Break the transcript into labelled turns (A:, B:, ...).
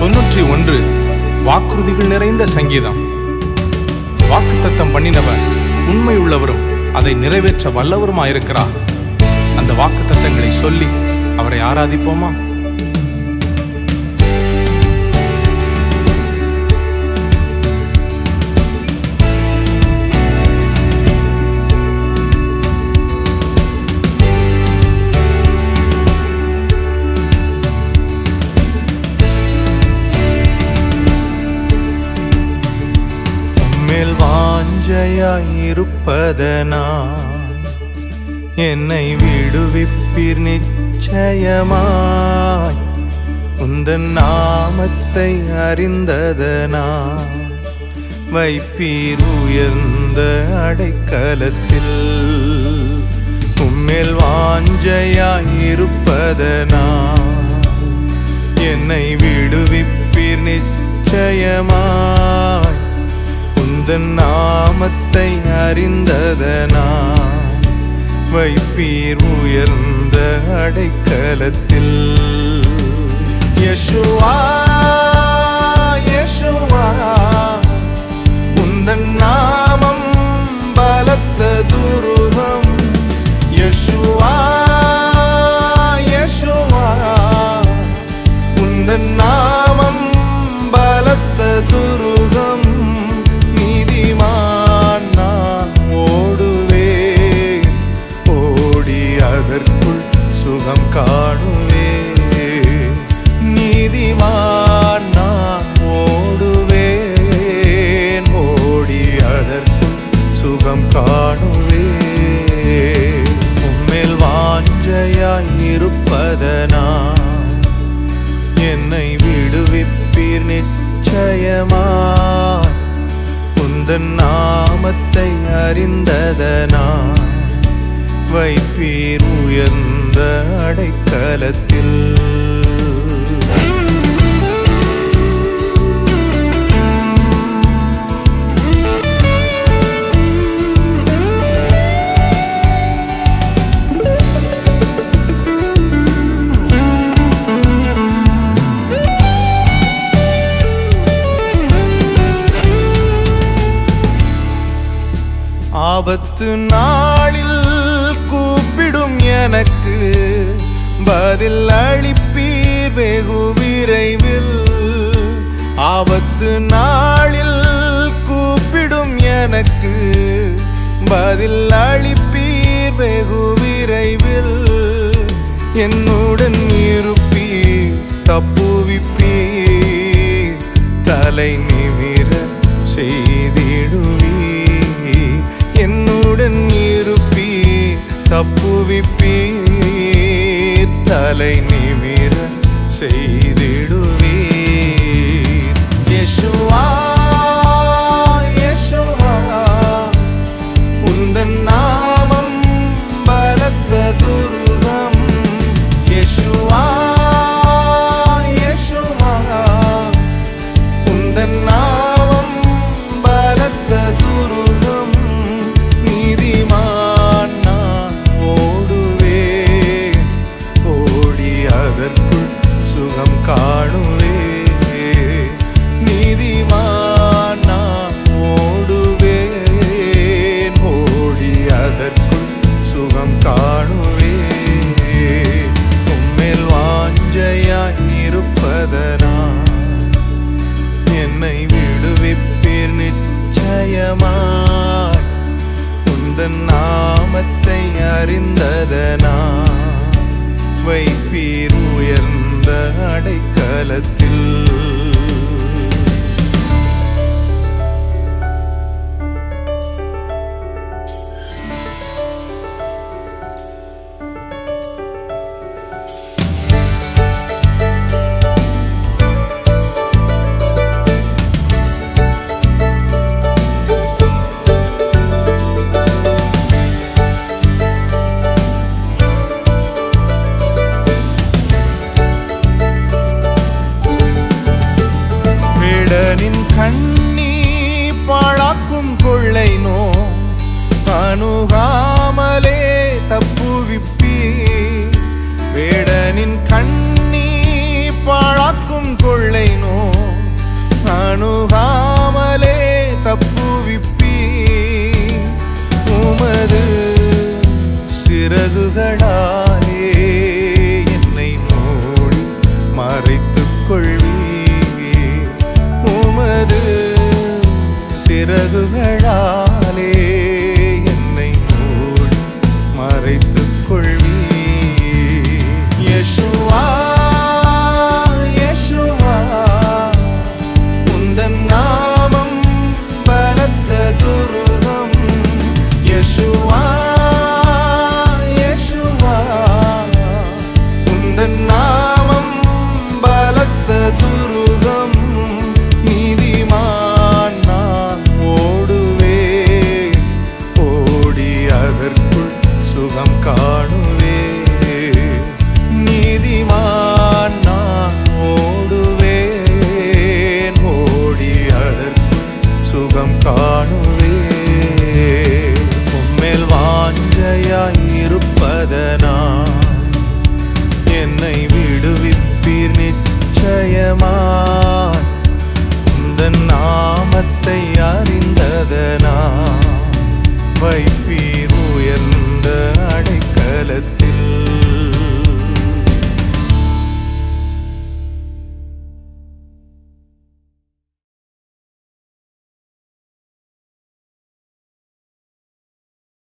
A: தொன்னூற்றி ஒன்று வாக்குறுதிகள் நிறைந்த சங்கீதம் வாக்குத்தத்தம் பண்ணினவர் உண்மை உள்ளவரும் அதை நிறைவேற்ற வல்லவருமாயிருக்கிறார் அந்த வாக்குத்தத்தங்களை சொல்லி அவரை ஆராதிப்போமா
B: உம்மேல் வாஞ்சையாயிருப்பதனா என்னை விடுவிப்பீர் நிச்சயமாய் உந்தன் நாமத்தை அறிந்ததனா வைப்பீர் உயர்ந்த அடைக்கலத்தில் உம்மேல் வாஞ்சையாயிருப்பதனா என்னை விடுவிப்பீர் நிச்சயமாய் உந்தன் நாமத்தை அறிந்ததனா வைப்பீர் உயர்ந்த அடைக்கலத்தில் யெஷுவா யெஷுவா உந்தன் நாமம் பலத்த துருகம் யெஷுவா யெஷுவா உந்தன் நாமம் பலத்த துருகம் நீதிமான் நான் ஓடுவேன் ஓடி அதற்குள் சுகம் காணுவே நீதிமான் நான் ஓடுவேன் ஓடி அதற்குள் சுகம் காணுவே உம்மேல் வாஞ்சையாயிருப்பதனா என்னை விடுவிப்பீர் நிச்சயமாய் உந்தன் நாமத்தை அறிந்ததனா வைப்பீர் உயர்ந்த அடைக்கலத்தில் ஆபத்து நாளில் கூப்பிடும் எனக்கு பதில் அளிப்பீர் வெகு விரைவில் ஆபத்து நாளில் கூப்பிடும் எனக்கு பதில் அளிப்பீர் வெகு விரைவில் என்னுடன் இருப்பீர் தப்புவிப்பீர் தலை நிமிர செய்திடுவீர் என்னுடன் இருப்பீர் தப்புவிப்பீர் தலை நிமிர செய்திடுவீர் யெஷுவா யெஷுவா உந்தன் நாமம் பலத்த துருகம் யெஷுவா யெஷுவா உந்தன் நாமம் பலத்த துருகம் நீதிமான் நான் ஓடுவேன் ஓடி அதற்குள் சுகம் காணுவே நீதிமான் நான் ஓடுவேன் ஓடி அதற்குள் சுகம் காணுவே உம்மேல் வாஞ்சையாயிருப்பதனா என்னை விடுவிப்பீர் நிச்சயமாய் உந்தன் நாமத்தை அறிந்ததனா வைப்பீர் உயர்ந்த அடைக்கலத்தில் சிறகுகளாலே என்னை மூடி மறைத்துக் கொள்வீர் உமது சிறகுகளாலே என்னை மூடி மறைத்துக் கொள்வீர் யெஷுவா யெஷுவா உந்தன் நாமம் பலத்த துருகம் யெஷுவா யெஷுவா உந்தன் நாமம் பலத்த துருகம் நீதிமான் நான் ஓடுவேன் ஓடி அதற்குள் சுகம் காணுவேன் நீதிமான் நான் ஓடுவேன் ஓடி அதற்குள் சுகம் காணுவேன் உம்மேல் வாஞ்சையாயிருப்பதனா என்னை விடுவிப்பீர் நிச்சயமாய் உந்தன் நாமத்தை அறிந்ததனா வைப்பீர் உயர்ந்த அடைக்கலத்தில்